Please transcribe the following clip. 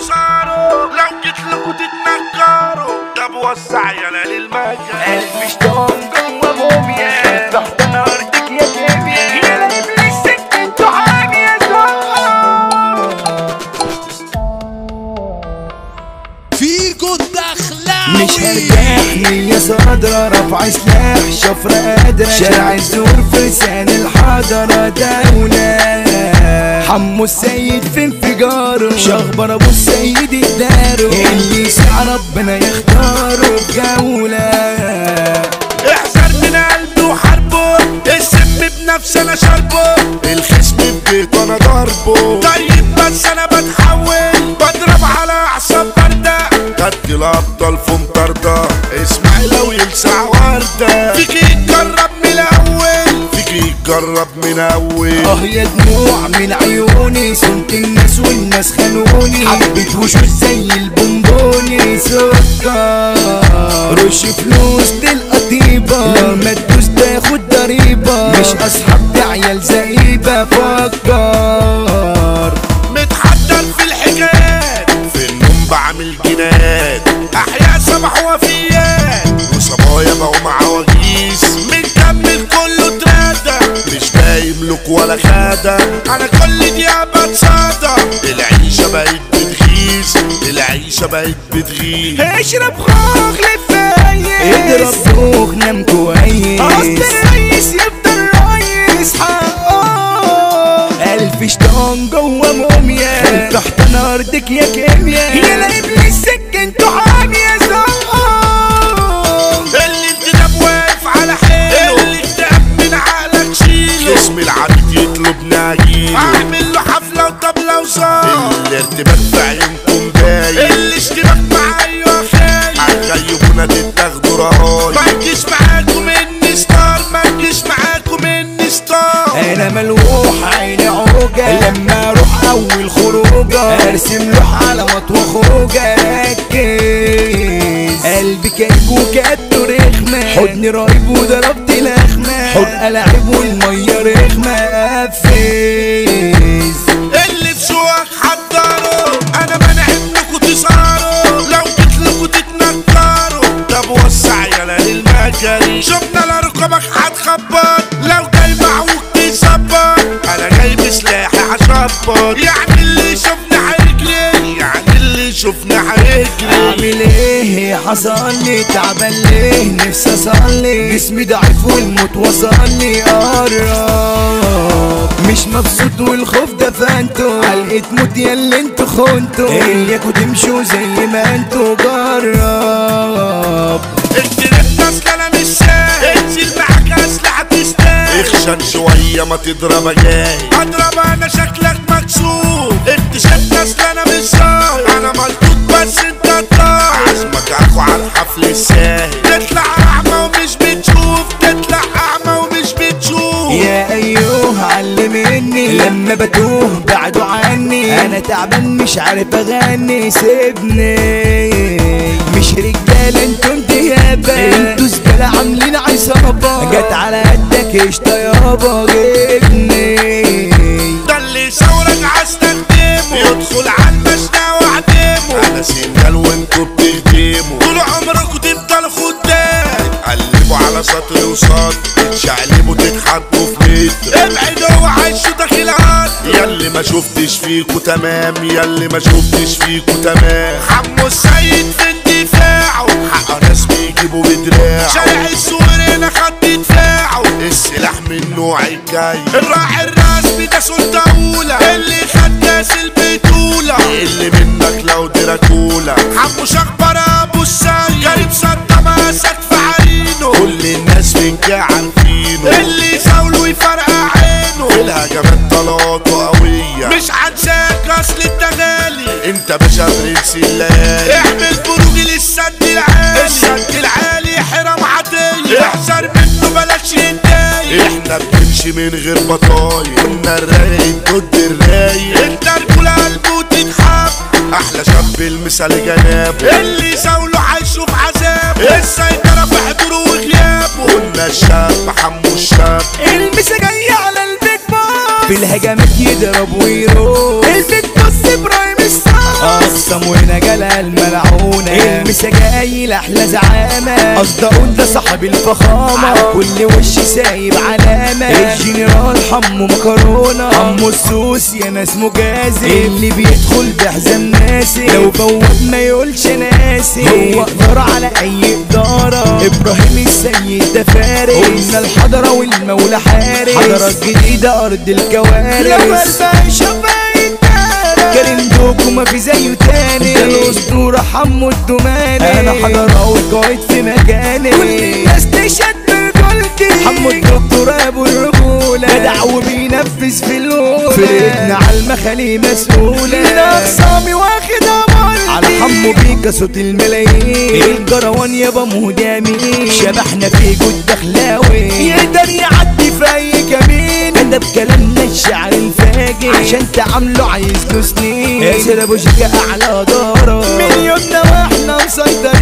تسهروا لو جيت لكم تتنكروا طب وسع يلا للمجال قلبي شطان جوا موميا تحت نارتك يا كيميا يا ابليس انتوا حامية فيكو الدخلاوي مش هرتاح يا صدرة رفع سلاح شفرة قادرة شارع الزور فرسان الحضرة دولة حمو السيد في انفجاره شخبر ابو السيد الدارو اللي يسعى ربنا يختاره بجولة احذر من قلبه وحربه السم بنفسي انا شاربه الخصم ببيته انا ضربه طيب بس انا بتحول بضرب على اعصاب بارده خدت الابطال في مطارده اسمعي لو يلسع ورده فيك يتجرب من الاول فيك يتجرب من اول اه يا دموع من عيوني صمت الناس والناس خانوني حبيت وشوش زي البونبوني سكر رش فلوس تلقى طيبة لما تدوس تاخد ضريبة مش اصحاب ده عيال زئيبة فكر متحضر في الحكايات في النوم بعمل جنات احياء صباح وفيات وصبايا بقوا عواجيز مكمل كله ترادة مش باين لك ولا خادة انا كل دقيقة بتصادى العيشة بقت بتغيظ العيشة بقت بتغيظ اشرب خوخ لفايس اضرب خوخ نام كويس اصل الريس يفضل ريس حقه الف شطان جوا موميا تحت ناردك يا كيميا يا ابليس سكنتوا حامية زقام اللي انتداب واقف على حيله اللي اكتئاب من عقلك شيله اسم العبيد يطلب ناجيله اعمل له حفلة وطبلة وصار الارتباك في عينكم باين اللي اشتباك مع ايوه خايف هتغيبونا تتاخدوا رهاين ما تجيش معاكم اني ستار ما تجيش معاكم اني ستار انا ملوح عيني عوجة لما اروح اول خروجة ارسم له على مطوى خوجة ركز قلبي كايب وكاتو رخمة حضني رايب وضربت لخمة حط العب والمية رخمة قفز اللي في سواك حضروا انا مانع انكم تسهروا لو جيت لكم تتنكروا طب وسع يلا للمجاري شفنا لركبك هتخبط لو جاي معوك تظبط انا جاي بسلاحي هشبط يعني اللي شفنا هيجري يعني اللي شفنا هيجري اعمل ايه حصل لي تعبان ليه نفسي اصلي جسمي ضعيف والموت وصل لي قرب مش مبسوط والخوف دفنته علقة موت يا اللي انتوا خنتوا اياكوا تمشوا زي ما انتوا جرب التريب اصل انا مش ساهل انزل معاك اسلحه تستاهل اخشن شويه ما تضرب جاي اضرب انا شكلك مكسور اكتشفت اصل انا مش ظاهر انا ملطوط بس انت طاير عزمك اخو على الحفل الساهل تطلع اعمى ومش بتشوف تطلع اعمى ومش بتشوف يا ايوه علمني لما بتوه بعدوا عني انا تعبان مش عارف اغني سيبني مش رجاله انتوا ديابه انتوا زباله عاملين عصابه جت على قدك قشطه يابا جبني ده اللي ثورك عاستخدمه يدخل على المشنى واعدمه انا سنجال وانتوا بتهدموا طول عمركوا تفضلوا خدام قلبوا على سطر وسطر تشعلبوا تتحطوا في متر ابعدوا وعيشوا داخل عاد ياللي ما شفتش فيكوا تمام ياللي ما شفتش فيكوا تمام حمو السيد في اندفاعه حق ناس بيجيبوا بدراعه شارع السور هنا خد دفاعه السلاح من نوع الجاي الراعي الرسمي ده سلطة أولى اللي خد ناس البطولة اللي منك لو دراكولا حمو شخبر أبو السيد كريم صدى ماسك في عينه كل الناس فيك عارفينه اللي يساوله ويفرقع عينه في الهجمات طلاته قوية مش هنساك أصل انت غالي انت باشا برنس الليالي اعمل بروج للسد العالي السد العالي حرم عادية احذر منه بلاش يتضايق احنا بنمشي من غير بطايق كنا الرايق ضد الرايق انت الكل قلبه تتحب احلى شاب المثال جنابه اللي يساوله هيشوف عذابه السيطرة في حضوره وغيابه قلنا الشاب حمو الشاب المسا جاي على البيت بار في الهجمات يضرب ويروح البيت بص ابراهيم السار اقسم ونجلة الملعونة المسجايل احلى زعامة اصدقون ده صاحب الفخامة كل وش سايب علامة الجنرال حمو مكرونة حمو السوس يا ناس مجازي اللي بيدخل بحزام ناسي لو بواب ما يقولش ناسي هو اقدر على اي ادارة ابراهيم السيد ده فارس قلنا الحضرة والمولى حارس حضرة جديدة ارض الكوارث لما الباشا كريم دوكو ما في زيه تاني ده الاسطورة حمو الدماني انا حضراوي قايد في مكاني كل الناس تشد برجولتي حمو الدكتور ابو الرجولة جدع وبينفذ في الاولى فرقنا على المخالي مسؤولة من اقسامي واخد امرتي على حمو بيكا صوت الملايين الجروان يابا مهدامين شبحنا في جود دخلاوي يقدر يعدي في اي كمين ادب كلامنا الشعر الفاجر عشان تعامله عايز له سنين ياسر ابو شيكا اعلى دارة مليوننا واحنا مسيطرين